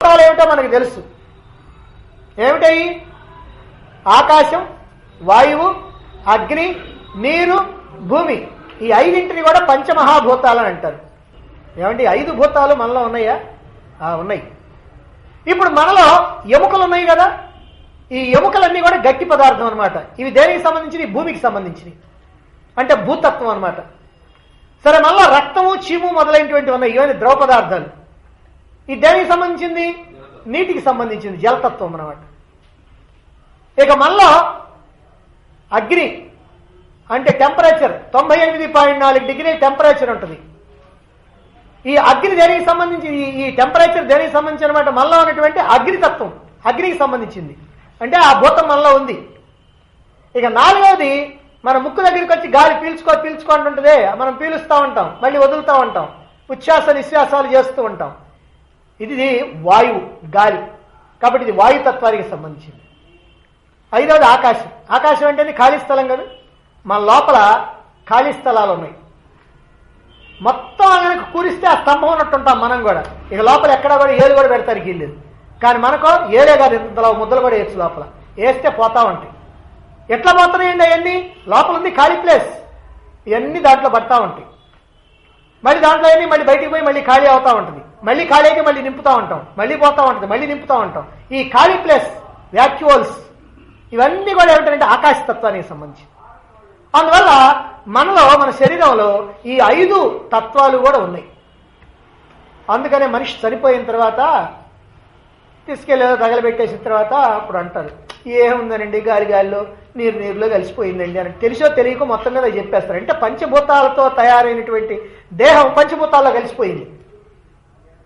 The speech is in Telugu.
పంచభూతాలు ఏమిటో మనకు తెలుసు ఏమిటయి ఆకాశం వాయువు అగ్ని నీరు భూమి ఈ ఐదింటిని కూడా పంచమహాభూతాలు అని అంటారు ఏమండి ఐదు భూతాలు మనలో ఉన్నాయా ఆ, ఉన్నాయి ఇప్పుడు మనలో ఎముకలు ఉన్నాయి కదా ఈ ఎముకలన్నీ కూడా గట్టి పదార్థం అన్నమాట ఇవి దేనికి సంబంధించినవి భూమికి సంబంధించినవి అంటే భూతత్వం అన్నమాట సరే మళ్ళా రక్తము చీము మొదలైనటువంటివి ఉన్నాయి ఇవన్నీ ద్రవ పదార్థాలు ఈ దేనికి సంబంధించింది నీటికి సంబంధించింది జలతత్వం అన్నమాట ఇక మళ్ళా అగ్ని అంటే టెంపరేచర్ తొంభై ఎనిమిది పాయింట్ నాలుగు డిగ్రీ టెంపరేచర్ ఉంటుంది ఈ అగ్ని దేనికి సంబంధించి ఈ- ఈ టెంపరేచర్ దేనికి సంబంధించి అనమాట మనలో ఉన్నటువంటి అగ్నితత్వం అగ్నికి సంబంధించింది అంటే ఆ భూతం మనలో ఉంది ఇక నాలుగవది మన ముక్కు దగ్గరికి వచ్చి గాలి పీల్చుకో పీల్చుకో అంటుంటదే మనం పీలుస్తూ ఉంటాం మళ్ళీ వదులుతూ ఉంటాం ఉచ్ఛ్వాస నిశ్వాసాలు చేస్తూ ఉంటాం ఇది వాయువు గాలి కాబట్టి ఇది వాయుతత్వానికి సంబంధించింది ఐదవది ఆకాశం ఆకాశం అంటే ఖాళీ స్థలం కదా మన లోపల ఖాళీ స్థలాలు ఉన్నాయి మొత్తం కనుక కూరిస్తే ఆ స్తంభం ఉన్నట్టు ఉంటాం మనం కూడా ఇక లోపల ఎక్కడ కూడా ఏలు కూడా పెడతానికి వెళ్ళలేదు కానీ మనకో ఏలే కాదు ఇంతలో ముద్దలు కూడా వేయచ్చు లోపల వేస్తే పోతా ఉంటాయి ఎట్లా పోతున్నాయండి అవన్నీ లోపల ఉంది ఖాళీ ప్లేస్ ఇవన్నీ దాంట్లో పడతా ఉంటాయి మళ్ళీ దాంట్లో అన్ని మళ్ళీ బయటికి పోయి మళ్ళీ ఖాళీ అవుతా ఉంటుంది మళ్ళీ ఖాళీ అయితే మళ్ళీ నింపుతా ఉంటాం మళ్ళీ పోతా ఉంటుంది మళ్ళీ నింపుతా ఉంటాం ఈ ఖాళీ ప్లేస్ వ్యాక్యువల్స్ ఇవన్నీ కూడా ఏమిటంటే ఆకాశతత్వానికి సంబంధించి అందువల్ల మనలో మన శరీరంలో ఈ ఐదు తత్వాలు కూడా ఉన్నాయి అందుకనే మనిషి చనిపోయిన తర్వాత తీసుకెళ్ళి తగలబెట్టేసిన తర్వాత అప్పుడు అంటారు ఏముందనండి గాలి గాలిలో నీరు నీరులో కలిసిపోయిందండి అని తెలిసో తెలియకో మొత్తం మీద చెప్పేస్తారు అంటే పంచభూతాలతో తయారైనటువంటి దేహం పంచభూతాల్లో కలిసిపోయింది